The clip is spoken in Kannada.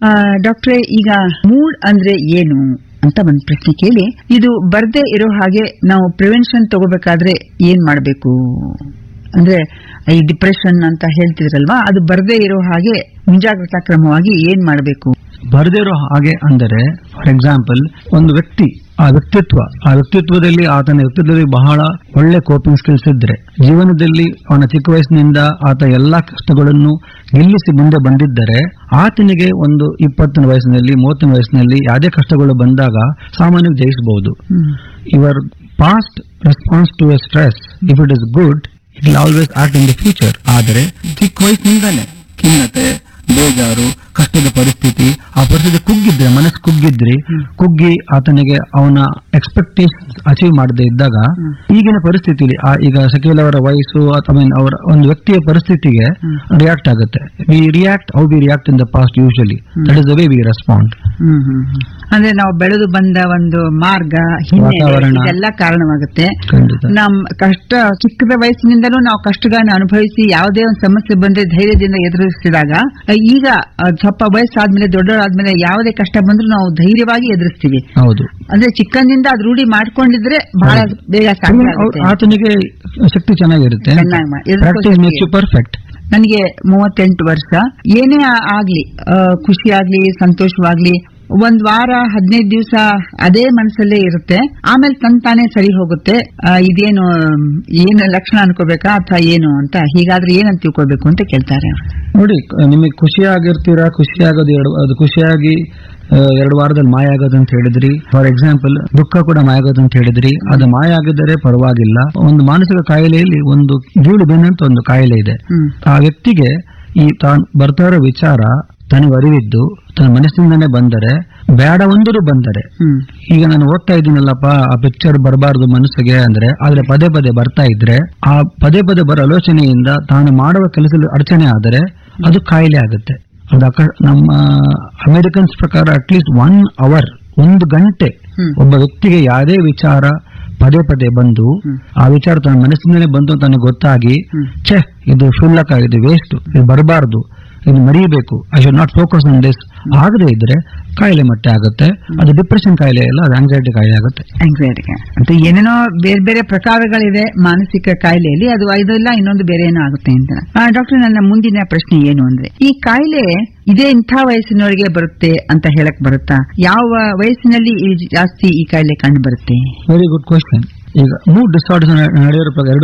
ಡಾಕ್ಟ್ರೆ ಈಗ ಮೂಡ್ ಅಂದ್ರೆ ಏನು ಅಂತ ಒಂದು ಪ್ರಶ್ನೆ ಕೇಳಿ ಇದು ಬರ್ದೇ ಇರೋ ಹಾಗೆ ನಾವು ಪ್ರಿವೆನ್ಷನ್ ತಗೋಬೇಕಾದ್ರೆ ಏನ್ ಮಾಡಬೇಕು ಅಂದ್ರೆ ಈ ಡಿಪ್ರೆಷನ್ ಅಂತ ಹೇಳ್ತಿದ್ರಲ್ವಾ ಅದು ಬರ್ದೇ ಇರೋ ಹಾಗೆ ಮುಂಜಾಗ್ರತಾ ಕ್ರಮವಾಗಿ ಏನ್ ಮಾಡಬೇಕು ಬರದೇ ಇರೋ ಹಾಗೆ ಅಂದರೆ ಫಾರ್ ಎಕ್ಸಾಂಪಲ್ ಒಂದು ವ್ಯಕ್ತಿ ಆ ವ್ಯಕ್ತಿತ್ವ ಆ ವ್ಯಕ್ತಿತ್ವದಲ್ಲಿ ಆತನ ವ್ಯಕ್ತಿತ್ವದಲ್ಲಿ ಬಹಳ ಒಳ್ಳೆ ಕೋಪಿಂಗ್ ಸ್ಕಿಲ್ಸ್ ಇದ್ರೆ ಜೀವನದಲ್ಲಿ ಅವನ ಚಿಕ್ಕ ವಯಸ್ಸಿನಿಂದ ಆತ ಎಲ್ಲಾ ಕಷ್ಟಗಳನ್ನು ನಿಲ್ಲಿಸಿ ಮುಂದೆ ಬಂದಿದ್ದರೆ ಆತನಿಗೆ ಒಂದು ಇಪ್ಪತ್ತನೇ ವಯಸ್ಸಿನಲ್ಲಿ ಮೂವತ್ತನೇ ವಯಸ್ಸಿನಲ್ಲಿ ಯಾವುದೇ ಕಷ್ಟಗಳು ಬಂದಾಗ ಸಾಮಾನ್ಯವಾಗಿ ಜಯಿಸಬಹುದು your past response to a stress if it is good it will always act in the future ಆದರೆ ಚಿಕ್ಕ ವಯಸ್ಸಿನಿಂದಾನೆ ಖಿನ್ನತೆ ಬೇಜಾರು ಕಷ್ಟದ ಪರಿಸ್ಥಿತಿ ಆ ಪರಿಸ್ಥಿತಿ ಕುಗ್ಗಿದ್ರೆ ಮನಸ್ಸು ಕುಗ್ಗಿದ್ರಿ ಕುಗ್ಗಿ ಆತನಿಗೆ ಅವನ ಎಕ್ಸ್ಪೆಕ್ಟೇಷನ್ ಅಚೀವ್ ಮಾಡದೇ ಇದ್ದಾಗ ಈಗಿನ ಪರಿಸ್ಥಿತಿಲಿ ಆ ಈಗ ಶಕೀಲ್ ಅವರ ವಯಸ್ಸು ಅಥವಾ ಅವರ ಒಂದು ವ್ಯಕ್ತಿಯ ಪರಿಸ್ಥಿತಿಗೆ ರಿಯಾಕ್ಟ್ ಆಗುತ್ತೆ we react how we react in the past usually that is the way we respond hmm hmm hmm. ಅಂದ್ರೆ ನಾವು ಬೆಳೆದು ಬಂದ ಒಂದು ಮಾರ್ಗ ಹಿನ್ನೆಲೆ ವಾತಾವರಣ. ಇದೆಲ್ಲ ಕಾರಣವಾಗುತ್ತೆ ಖಂಡಿತ ನಮ್ ಕಷ್ಟ ಚಿಕ್ಕದ ವಯಸ್ಸಿನಿಂದಲೂ ನಾವು ಕಷ್ಟಗಳನ್ನ ಅನುಭವಿಸಿ ಯಾವುದೇ ಒಂದು ಸಮಸ್ಯೆ ಬಂದ್ರೆ ಧೈರ್ಯದಿಂದ ಎದುರಿಸಿದಾಗ ಈಗ ಅಹ್, ಸ್ವಲ್ಪ ವಯಸ್ಸಾದ್ಮೇಲೆ ದೊಡ್ಡವರಾದ್ಮೇಲೆ ಯಾವುದೇ ಕಷ್ಟ ಬಂದ್ರೂ ನಾವು ಧೈರ್ಯವಾಗಿ ಎದುರಿಸ್ತೀವಿ ಹೌದು ಅಂದ್ರೆ ಚಿಕ್ಕಂದಿಂದ ಅದು ರೂಢಿ ಮಾಡ್ಕೊಂಡಿದ್ರೆ ಬಹಳ ಬೇಗ ಸಾಧ್ಯ ಆಗುತ್ತೆ. ಆತನಿಗೆ ಶಕ್ತಿ ಚೆನ್ನಾಗಿರುತ್ತೆ ಚೆನ್ನಾಗ್ ಮಾ- ಎದುರ್ಕೋ ಪ್ರಾಕ್ಟೀಸ್ ಮೇಕ್ಸ್ ಯು ಶಕ್ತಿ. ಪರ್ಫೆಕ್ಟ್ ನನಗೆ ಮೂವತ್ತೆಂಟು ವರ್ಷ ಏನೇ ಆ- ಆಗ್ಲಿ ಆ, ಖುಷಿ ಆಗ್ಲಿ ಸಂತೋಷವಾಗ್ಲಿ ಒಂದ್ ವಾರ ಹದಿನೈದು ದಿವಸ ಅದೇ ಮನಸ್ಸಲ್ಲೇ ಇರುತ್ತೆ ಆಮೇಲೆ ತನ್ ತಾನೇ ಸರಿ ಹೋಗುತ್ತೆ ಆ, ಇದೇನು ಮ್, ಏನು ಲಕ್ಷಣ ಅನ್ಕೋಬೇಕಾ ಅಥವಾ ಏನು ಅಂತ ಹೀಗಾದ್ರೆ ಏನಂತ ತಿಳ್ಕೋಬೇಕು ಅಂತ ಕೇಳ್ತಾರೆ ನೋಡಿ ಕ- ನಿಮಗೆ ಖುಷಿಯಾಗಿರ್ತೀರಾ ಖುಷಿಯಾಗೋದು ಎರಡು ಅದು ಖುಷಿಯಾಗಿ ಆ, ಎರಡು ವಾರದಲ್ಲಿ ಮಾಯ ಆಗೋದು ಅಂತ ಹೇಳಿದ್ರಿ ಫಾರ್ ಎಕ್ಸಾಂಪಲ್ ದುಃಖ ಕೂಡ ಮಾಯ ಆಗೋದು ಅಂತ ಹೇಳಿದ್ರಿ ಅದು ಮಾಯ ಆಗಿದ್ದರೆ ಪರವಾಗಿಲ್ಲ ಒಂದು ಮಾನಸಿಕ ಕಾಯಿಲೆಯಲ್ಲಿ ಒಂದು ಗೀಳು ಬೆನ್ನು ಅಂತ ಒಂದು ಕಾಯಿಲೆ ಇದೆ ಹ್ಮ್ ಆ ವ್ಯಕ್ತಿಗೆ ಈ ತಾನು ಬರ್ತಾ ಇರೋ ವಿಚಾರ ತನಗೆ ಅರಿವಿದ್ದು ತನ್ನ ಮನಸ್ಸಿಂದನೇ ಬಂದರೆ ಬೇಡ ಒಂದರೂ ಬಂದರೆ ಹ್ಮ್ ಈಗ ನಾನು ಓದ್ತಾ ಇದ್ದೀನಲ್ಲಪ್ಪ ಆ ಪಿಕ್ಚರ್ ಬರಬಾರ್ದು ಮನಸ್ಸಿಗೆ ಅಂದ್ರೆ ಆದ್ರೆ ಪದೇ ಪದೇ ಬರ್ತಾ ಇದ್ರೆ ಆ ಪದೇ ಪದೇ ಬರೋ ಆಲೋಚನೆಯಿಂದ ತಾನು ಮಾಡುವ ಕೆಲಸದಲ್ಲಿ ಅಡಚಣೆ ಆದರೆ ಅದು ಕಾಯಿಲೆ ಆಗುತ್ತೆ ಅದು ಅಕ- ನಮ್ಮ ಅಮೆರಿಕನ್ಸ್ ಪ್ರಕಾರ ಅಟ್ಲೀಸ್ಟ್ ಒನ್ ಅವರ್ ಒಂದು ಗಂಟೆ ಹ್ಮ್. ಒಬ್ಬ ವ್ಯಕ್ತಿಗೆ ಯಾವುದೇ ವಿಚಾರ ಪದೇ ಪದೇ ಬಂದು ಹ್ಮ್. ಆ ವಿಚಾರ ತನ್ನ ಮನಸ್ಸಿನಲ್ಲೇ ಬಂತು ಅಂತ ತನಗೆ ಗೊತ್ತಾಗಿ ಹ್ಮ್. ಛೇ ಇದು ಕ್ಷುಲ್ಲಕ ಇದು ವೇಸ್ಟ್ ಇದು ಬರಬಾರ್ದು ಇದು ಮರೆಯಬೇಕು I should not focus on this ಆಗದೆ ಇದ್ರೆ ಕಾಯಿಲೆ ಮಟ್ಟ ಆಗುತ್ತೆ ಅದು ಡಿಪ್ರೆಷನ್ ಕಾಯಿಲೆ ಅಲ್ಲ ಅದು ಆಂಗ್ಸೈಟಿ ಕಾಯಿಲೆ ಆಗುತ್ತೆ ಆಂಗ್ಸೈಟಿಗೆ ಅಂತ ಏನೇನೋ ಬೇರೆ ಬೇರೆ ಪ್ರಕಾರಗಳಿದೆ ಮಾನಸಿಕ ಕಾಯಿಲೆಯಲ್ಲಿ ಅದು ಇದೆಲ್ಲ ಇನ್ನೊಂದು ಬೇರೆ ಏನೋ ಆಗುತ್ತೆ ಅಂತ ಡಾಕ್ಟರ್ ನನ್ನ ಮುಂದಿನ ಪ್ರಶ್ನೆ ಏನು ಅಂದ್ರೆ ಈ ಕಾಯಿಲೆ ಇದೇ ಇಂಥ ವಯಸ್ಸಿನವರಿಗೆ ಬರುತ್ತೆ ಅಂತ ಹೇಳಕ್ ಬರುತ್ತಾ ಯಾವ ವಯಸ್ಸಿನಲ್ಲಿ ಈ ಜಾಸ್ತಿ ಈ ಕಾಯಿಲೆ ಕಂಡು ಬರುತ್ತೆ ವೆರಿ ಗುಡ್ ಕ್ವಶನ್ ಈಗ ಮೂಡ್ ಡಿಸಾರ್ಡರ್ಸ್ ನಡೆಯೋರ ಪ್ರಕಾರ ಎರಡು